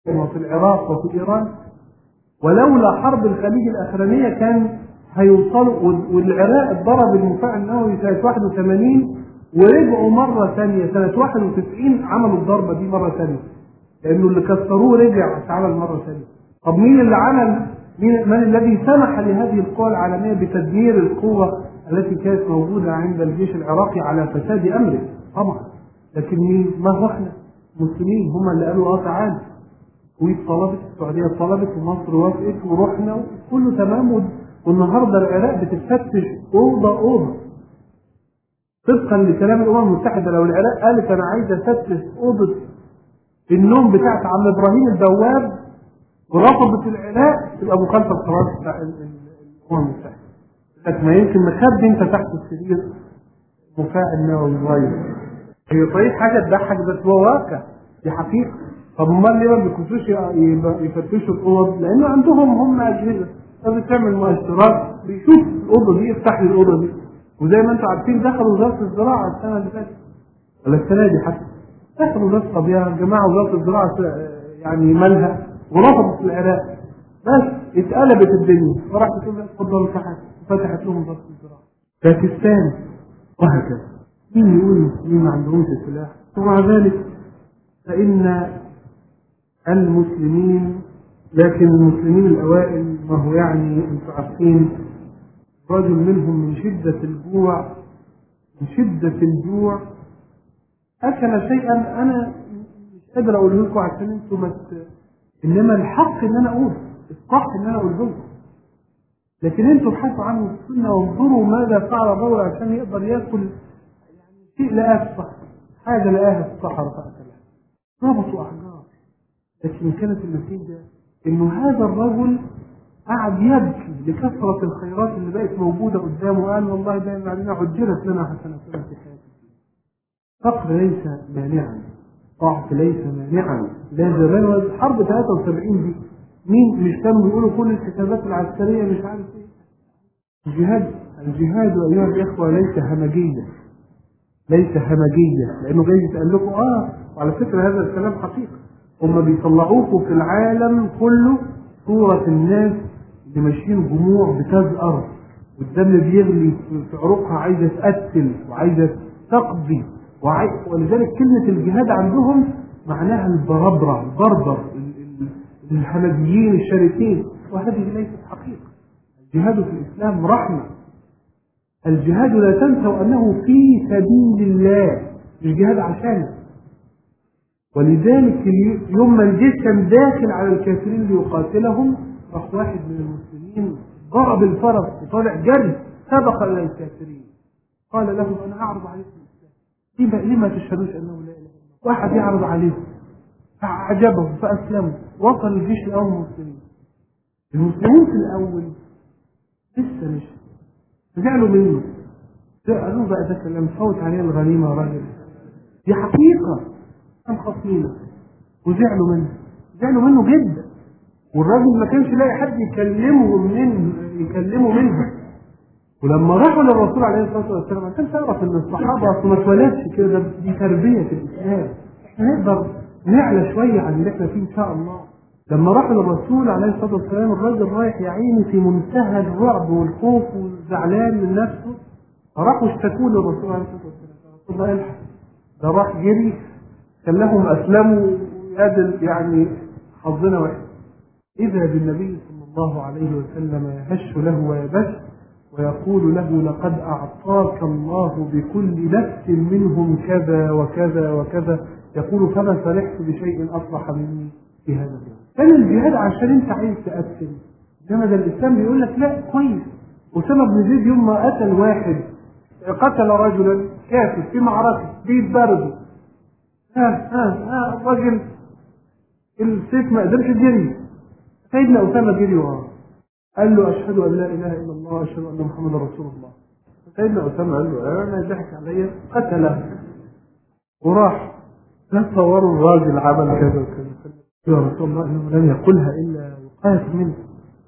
وفي العراق وفي إيران ولولا حرب الخليج الأخرانية كان هيوصلوا والعراق اتضرب المفاعل النووي سنة 81 ورجعوا مرة ثانية سنة 91 عملوا الضربة دي مرة ثانية لأنه اللي كسروه رجع اتعمل مرة ثانية طب مين اللي عمل مين من الذي سمح لهذه القوى العالمية بتدمير القوة التي كانت موجودة عند الجيش العراقي على فساد أمره طبعا لكن مين ما هو احنا مسلمين هم اللي قالوا اه تعالى الكويت طلبت السعودية طلبت ومصر وافقت ورحنا كله تمام والنهارده العراق بتتفتش أوضة أوضة طبقا لكلام الأمم المتحدة لو العراق قالت أنا عايز أفتش أوضة النوم بتاعت عم إبراهيم البواب ورفضت العراق تبقى مخالفة القرار بتاع الأمم المتحدة لكن ما يمكن مخبي أنت تحت السرير مفاعل نووي صغير هي صحيح حاجة تضحك بس هو واقع دي حقيقة طب امال ليه ما بيخشوش يفتشوا الاوض؟ لانه عندهم هم اجهزه لازم تعمل مؤشرات بيشوف الاوضه دي يفتح لي الاوضه دي وزي ما انتم عارفين دخلوا وزاره الزراعه السنه اللي فاتت ولا السنه دي حتى دخلوا وزاره الطبيعه يا جماعه وزاره الزراعه يعني مالها ورفضت العراق بس اتقلبت الدنيا فراحت تقول اتفضلوا تحت وفتحت لهم وزاره الزراعه باكستان وهكذا مين يقول المسلمين ما عندهمش سلاح ومع ذلك فإن المسلمين لكن المسلمين الأوائل ما هو يعني أنتم عارفين رجل منهم من شدة الجوع من شدة الجوع أكل شيئا أنا مش قادر أقوله لكم عشان أنتم مت... إنما الحق إن أنا أقول الصح إن أنا أقوله لكم لكن أنتم ابحثوا عنه في السنة وانظروا ماذا فعل الرجل عشان يقدر ياكل يعني شيء لقاه في الصحراء حاجة لقاها في الصحراء فأكلها ربطوا أحجار لكن كانت النتيجة إنه هذا الرجل قعد يبكي لكثرة الخيرات اللي بقت موجودة قدامه قال والله دائما علينا عجلت لنا حسناتنا في حياتنا فقر ليس مانعا ضعف ليس مانعا لا زمان حرب 73 دي مين مش كانوا بيقولوا كل الحسابات العسكرية مش عارف ايه الجهاد الجهاد أيها الإخوة ليس همجيا ليس همجية لأنه جاي يتقال لكم آه وعلى فكرة هذا الكلام حقيقة هم بيطلعوكم في العالم كله صورة الناس اللي ماشيين جموع بتزقر والدم بيغلي في عروقها عايزة تقتل وعايزة تقضي وعاي... ولذلك كلمة الجهاد عندهم معناها البربرة البربر الهمجيين الشرسين وهذه ليست حقيقة الجهاد في الإسلام رحمة الجهاد لا تنسوا أنه في سبيل الله مش جهاد عشانه ولذلك يوم ما الجيش كان داخل على الكافرين ليقاتلهم راح واحد من المسلمين ضرب الفرس وطالع جري سبق الى الكافرين قال لهم انا اعرض عليكم الاسلام لما لما تشهدوش انه لا اله الا الله واحد يعرض عليهم فاعجبهم فاسلموا وصل الجيش الاول المسلمين المسلمين في الاول لسه مش زعلوا منه قالوا بقى ده كلام فوت عليه الغنيمه يا راجل دي حقيقه كان خصمينه وزعلوا منه زعلوا منه جدا والراجل ما كانش لاقي حد يكلمه منه يكلمه منه ولما راحوا للرسول عليه الصلاه والسلام ما كانش يعرف ان الصحابه اصلا ما اتولدش كده دي تربيه في الاسلام احنا نقدر نعلى شويه عن اللي احنا فيه ان شاء الله لما راحوا للرسول عليه الصلاه والسلام الراجل رايح يا عيني في منتهى الرعب والخوف وزعلان من نفسه فراحوا اشتكوا للرسول عليه الصلاه والسلام الرسول الله يلحق ده راح جري كان لهم اسلموا يادل يعني حظنا وحش اذا بالنبي صلى الله عليه وسلم يهش له ويبش ويقول له لقد اعطاك الله بكل نفس منهم كذا وكذا وكذا يقول فما فرحت بشيء اصلح مني في هذا اليوم كان الجهاد عشان انت عايز تقتل انما ده الاسلام بيقول لك لا كويس اسامه بن زيد يوم ما قتل واحد قتل رجلا كافر في معركه بيتبردوا ها ها ها الراجل السيف ما قدرش يجري سيدنا اسامه جري وراه قال له اشهد ان لا اله الا الله واشهد ان محمدا رسول الله سيدنا اسامه قال له انا ضحك عليا قتله وراح تصوروا الراجل عمل كذا وكذا يا رسول الله انه لم يقلها الا وقايه منه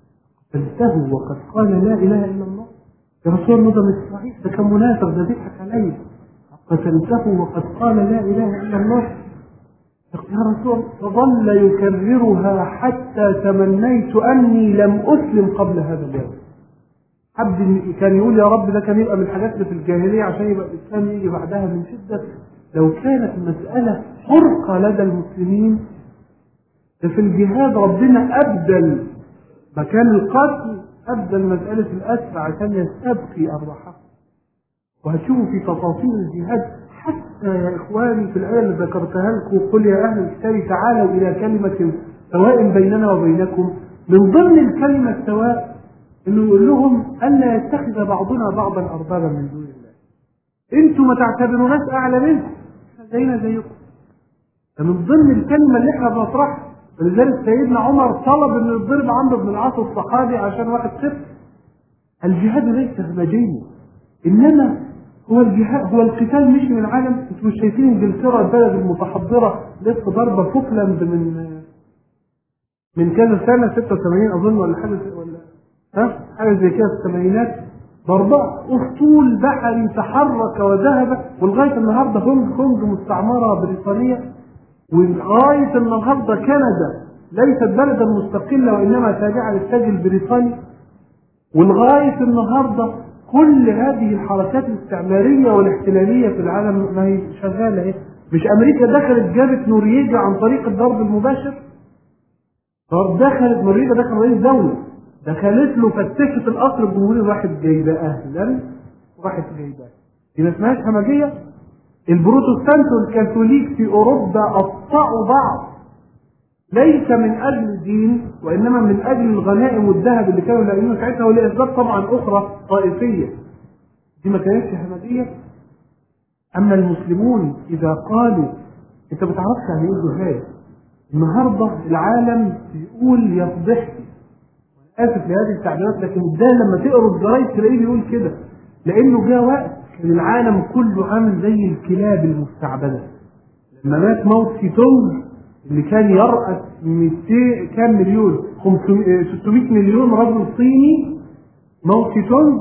قتلته وقد قال لا اله الا الله يا رسول الله ده مش صحيح ده كان منافق ده ضحك عليا قتلته وقد قال لا اله الا الله يا رسول فظل يكررها حتى تمنيت أني لم أسلم قبل هذا اليوم عبد كان يقول يا رب ده كان يبقى من الحاجات اللي في الجاهلية عشان يبقى الإسلام يجي بعدها من شدة لو كانت المسألة حرقة لدى المسلمين ده في الجهاد ربنا أبدل مكان القتل أبدل مسألة الأسر عشان يستبقي أرواحهم وهتشوفوا في تفاصيل الجهاد حتى يا إخواني في الآية اللي ذكرتها لكم قل يا أهل الكتاب تعالوا إلى كلمة سواء بيننا وبينكم من ضمن الكلمة السواء إنه يقول لهم ألا يتخذ بعضنا بعضا أربابا من دون الله أنتم ما تعتبروناش أعلى منكم زينا زيكم ده من ضمن الكلمة اللي احنا بنطرحها ولذلك سيدنا عمر طلب انه يضرب عمرو بن العاص الصحابي عشان واحد صفر الجهاد ليس همجيا انما هو الجهاد هو القتال مش من العالم انتوا مش شايفين انجلترا البلد المتحضره لسه ضاربه فوكلاند من من كذا سنه 86 اظن ولا حاجه ولا ها حاجه زي كده في الثمانينات ضرباء اسطول بحري تحرك وذهب ولغايه النهارده هونج كونج مستعمره بريطانيه ولغايه النهارده كندا ليست بلدا مستقله وانما تابعه للتاج البريطاني ولغايه النهارده كل هذه الحركات الاستعماريه والاحتلاليه في العالم ما هي شغاله ايه؟ مش امريكا دخلت جابت نوريجا عن طريق الضرب المباشر؟ طب دخلت نوريجا دخل رئيس دوله دخلت له فتشت القصر الجمهوري راحت جايبه اهلا راحت جايبه دي ما اسمهاش همجيه البروتستانت والكاثوليك في اوروبا قطعوا بعض ليس من اجل دين وانما من اجل الغنائم والذهب اللي كانوا لاقيينه ساعتها ولاسباب طبعا اخرى طائفيه دي ما كانتش همجيه اما المسلمون اذا قالوا انت ما بتعرفش يعني ايه جهاد النهارده العالم بيقول يفضحني اسف لهذه التعبيرات لكن ده لما تقروا الجرايد تلاقيه بيقول كده لانه جاء وقت كان العالم كله عامل زي الكلاب المستعبده لما مات موت سيتونج اللي كان يرأس 200 كام مليون 500 600 مليون رجل صيني موت سيتونج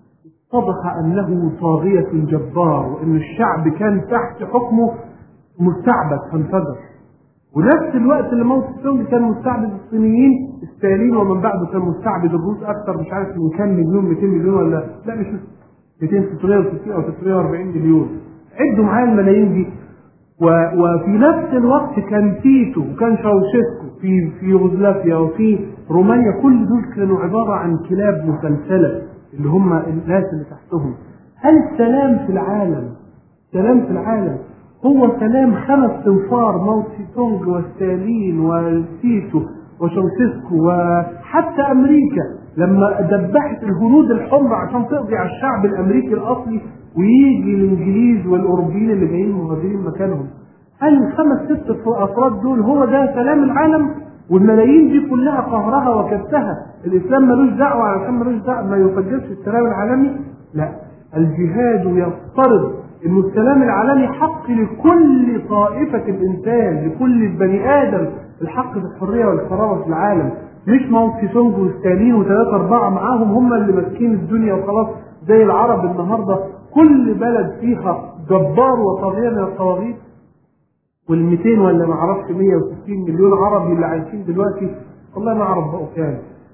اتضح انه طاغية جبار وان الشعب كان تحت حكمه مستعبد فانفجر ونفس الوقت اللي موت سيتونج كان مستعبد الصينيين ستالين ومن بعده كان مستعبد الروس اكثر مش عارف من كام مليون 200 مليون ولا لا مش 200 660 او 640 مليون عدوا معايا الملايين دي و... وفي نفس الوقت كان تيتو وكان شاوشيسكو في في يوغوسلافيا وفي رومانيا كل دول كانوا عباره عن كلاب مسلسله اللي هم الناس اللي تحتهم هل السلام في العالم سلام في العالم هو سلام خمس تنفار ماو تسي تونج وستالين وتيتو وشاوشيسكو وحتى امريكا لما دبحت الهنود الحمر عشان تقضي على الشعب الامريكي الاصلي ويجي الانجليز والاوروبيين اللي جايين مهاجرين مكانهم هل الخمس ست افراد دول هو ده سلام العالم والملايين دي كلها قهرها وكبتها الاسلام ملوش دعوه علشان ملوش دعوه ما يفجرش السلام العالمي لا الجهاد يفترض ان السلام العالمي حق لكل طائفه الانسان لكل البني ادم الحق بالحريه والكرامه في العالم مش موت سونج وستالين وثلاثه اربعه معاهم هم اللي ماسكين الدنيا وخلاص زي العرب النهارده كل بلد فيها جبار وطاغيه من الطواغيت وال 200 ولا ما اعرفش 160 مليون عربي اللي عايشين دلوقتي والله ما اعرف بقوا كام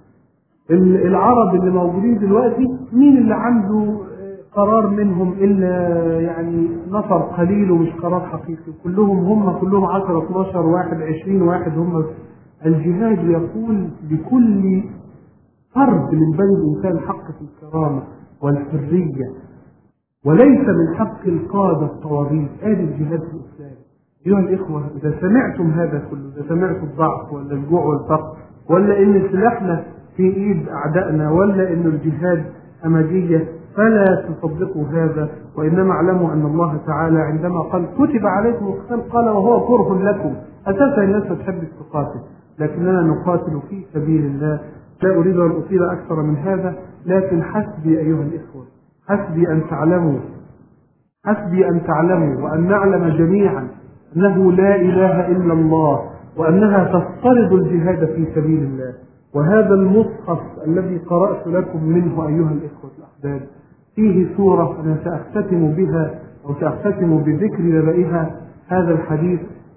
العرب اللي موجودين دلوقتي مين اللي عنده قرار منهم الا يعني نفر قليل ومش قرار حقيقي كلهم هم كلهم 10 12 واحد 20 واحد هم الجهاد يقول لكل فرد من بني الانسان حق في الكرامه والحريه وليس من حق القاده الطواغيت ادي الجهاد في الاسلام ايها الاخوه اذا سمعتم هذا كله اذا سمعتم الضعف ولا الجوع والفقر ولا ان سلاحنا في ايد اعدائنا ولا ان الجهاد همجيه فلا تصدقوا هذا وانما اعلموا ان الله تعالى عندما قال كتب عليكم القتال قال وهو كره لكم اساسا الناس ما تحبش تقاتل لكننا نقاتل في سبيل الله لا اريد ان اطيل اكثر من هذا لكن حسبي ايها الاخوه حسبي ان تعلموا حسبي ان تعلموا وان نعلم جميعا انه لا اله الا الله وانها تفترض الجهاد في سبيل الله وهذا المصحف الذي قرات لكم منه ايها الاخوه الاحباب فيه سوره انا ساختتم بها او ساختتم بذكر نبئها هذا الحديث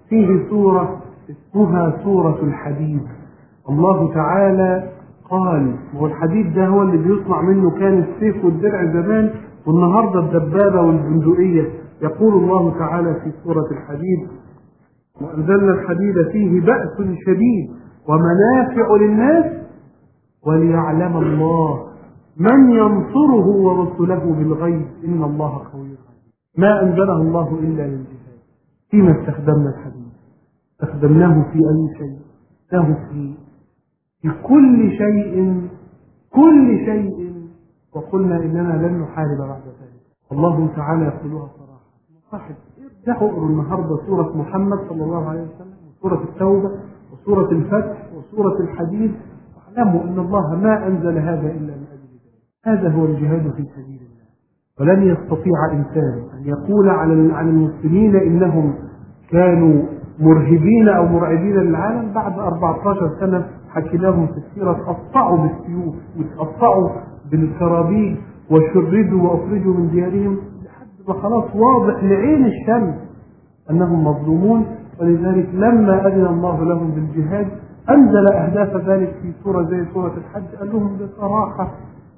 فيه سورة اسمها سورة الحديد الله تعالى قال هو الحديد ده هو اللي بيصنع منه كان السيف والدرع زمان والنهاردة الدبابة والبندقية يقول الله تعالى في سورة الحديد وأنزلنا الحديد فيه بأس شديد ومنافع للناس وليعلم الله من ينصره ورسله بالغيب إن الله قوي عزيز ما أنزله الله إلا للجهاد فيما استخدمنا الحديد استخدمناه في أي شيء له في في كل شيء كل شيء وقلنا إننا لن نحارب بعد ذلك الله تعالى يقولها صراحة صاحب افتحوا اقروا النهارده سورة محمد صلى الله عليه وسلم وسورة التوبة وسورة الفتح وسورة الحديد واعلموا أن الله ما أنزل هذا إلا من أجل ذلك هذا هو الجهاد في سبيل الله ولن يستطيع إنسان أن يقول على عن المسلمين إنهم كانوا مرهبين أو مرعبين للعالم بعد 14 سنة حكيناهم في السيرة تقطعوا بالسيوف وتقطعوا بالكرابيج وشردوا وأخرجوا من ديارهم لحد ما خلاص واضح لعين الشمس أنهم مظلومون ولذلك لما أذن الله لهم بالجهاد أنزل أهداف ذلك في سورة زي سورة الحج قال لهم بصراحة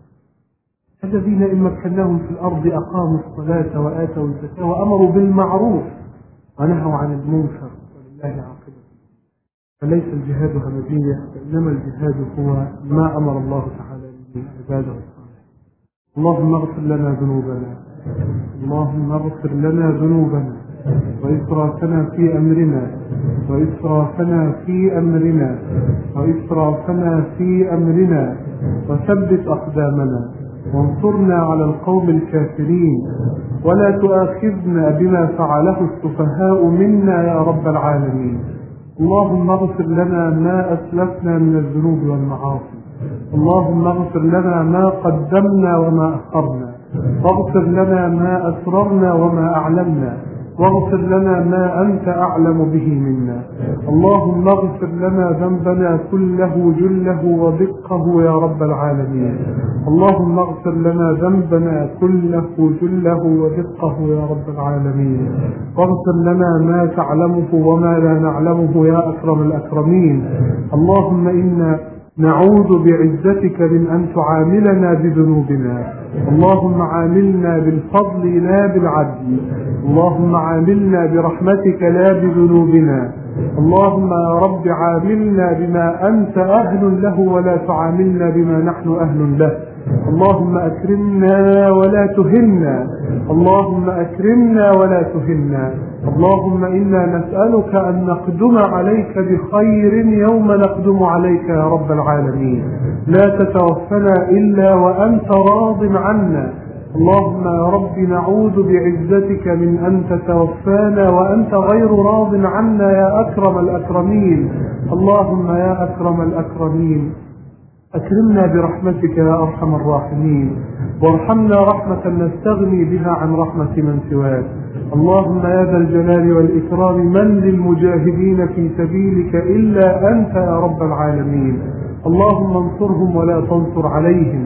الذين إن مكناهم في الأرض أقاموا الصلاة وآتوا الزكاة وأمروا بالمعروف ونهوا عن المنكر ولله عاقبة فليس الجهاد همجية وإنما الجهاد هو ما أمر الله تعالى به عباده الصالحين اللهم اغفر لنا ذنوبنا اللهم اغفر لنا ذنوبنا وإسرافنا في أمرنا وإسرافنا في أمرنا وإسرافنا في أمرنا وثبت أقدامنا وانصرنا على القوم الكافرين ولا تؤاخذنا بما فعله السفهاء منا يا رب العالمين اللهم اغفر لنا ما أسلفنا من الذنوب والمعاصي اللهم اغفر لنا ما قدمنا وما أخرنا واغفر لنا ما أسررنا وما أعلمنا واغفر لنا ما أنت أعلم به منا اللهم اغفر لنا ذنبنا كله جله ودقه يا رب العالمين اللهم اغفر لنا ذنبنا كله جله ودقه يا رب العالمين واغفر لنا ما تعلمه وما لا نعلمه يا أكرم الأكرمين اللهم إنا نعوذ بعزتك من أن تعاملنا بذنوبنا اللهم عاملنا بالفضل لا بالعدل اللهم عاملنا برحمتك لا بذنوبنا اللهم يا رب عاملنا بما أنت أهل له ولا تعاملنا بما نحن أهل له اللهم أكرمنا ولا تهنا اللهم أكرمنا ولا تهنا اللهم إنا نسألك أن نقدم عليك بخير يوم نقدم عليك يا رب العالمين لا تتوفنا إلا وأنت راض عنا اللهم يا رب نعوذ بعزتك من أن تتوفانا وأنت غير راض عنا يا أكرم الأكرمين اللهم يا أكرم الأكرمين أكرمنا برحمتك يا أرحم الراحمين وارحمنا رحمة نستغني بها عن رحمة من سواك اللهم يا ذا الجلال والإكرام من للمجاهدين في سبيلك إلا أنت يا رب العالمين اللهم انصرهم ولا تنصر عليهم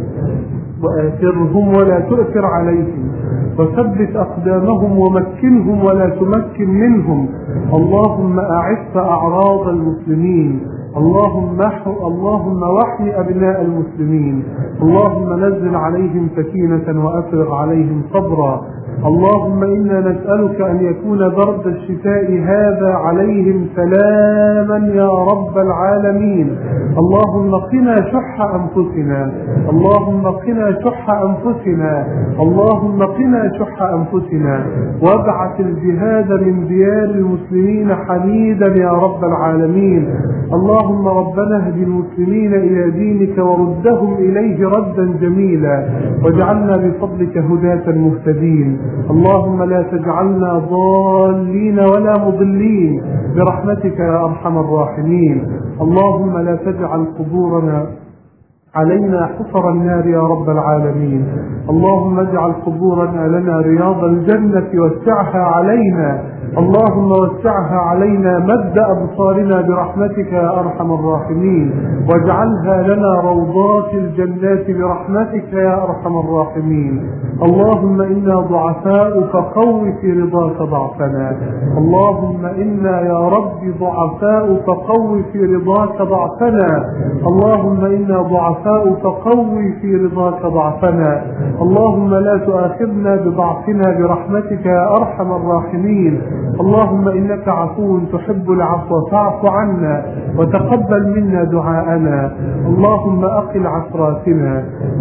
وآثرهم ولا تؤثر عليهم وثبت أقدامهم ومكنهم ولا تمكن منهم اللهم أعف أعراض المسلمين اللهم محو اللهم وحي أبناء المسلمين اللهم نزل عليهم سكينة وأفرغ عليهم صبرا اللهم إنا نسألك أن يكون برد الشتاء هذا عليهم سلاما يا رب العالمين اللهم قنا شح أنفسنا اللهم قنا شح أنفسنا اللهم قنا شح أنفسنا وابعث الجهاد من ديار المسلمين حميدا يا رب العالمين اللهم ربنا اهد المسلمين إلى دينك وردهم إليه ردا جميلا واجعلنا بفضلك هداة مهتدين اللهم لا تجعلنا ضالين ولا مضلين برحمتك يا أرحم الراحمين اللهم لا تجعل قبورنا علينا حفر النار يا رب العالمين اللهم اجعل قبورنا لنا رياض الجنة وسعها علينا اللهم وسعها علينا مد أبصارنا برحمتك يا أرحم الراحمين واجعلها لنا روضات الجنات برحمتك يا أرحم الراحمين اللهم إنا ضعفاء فقو في رضاك ضعفنا اللهم إنا يا رب ضعفاء فقو في رضاك ضعفنا اللهم إنا ضعفاء فقو في رضاك ضعفنا اللهم لا تؤاخذنا بضعفنا برحمتك يا أرحم الراحمين اللهم إنك عفو تحب العفو فاعف عنا وتقبل منا دعاءنا اللهم أقل عثراتنا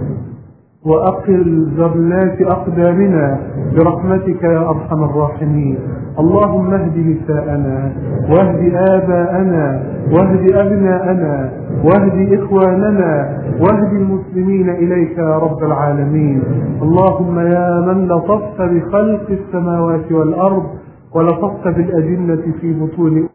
وأقل ذرلات أقدامنا برحمتك يا أرحم الراحمين اللهم اهد نساءنا واهد آباءنا واهد أبناءنا واهد إخواننا واهد المسلمين إليك يا رب العالمين اللهم يا من لطفت بخلق السماوات والأرض ولطفت بالأجنة في بطون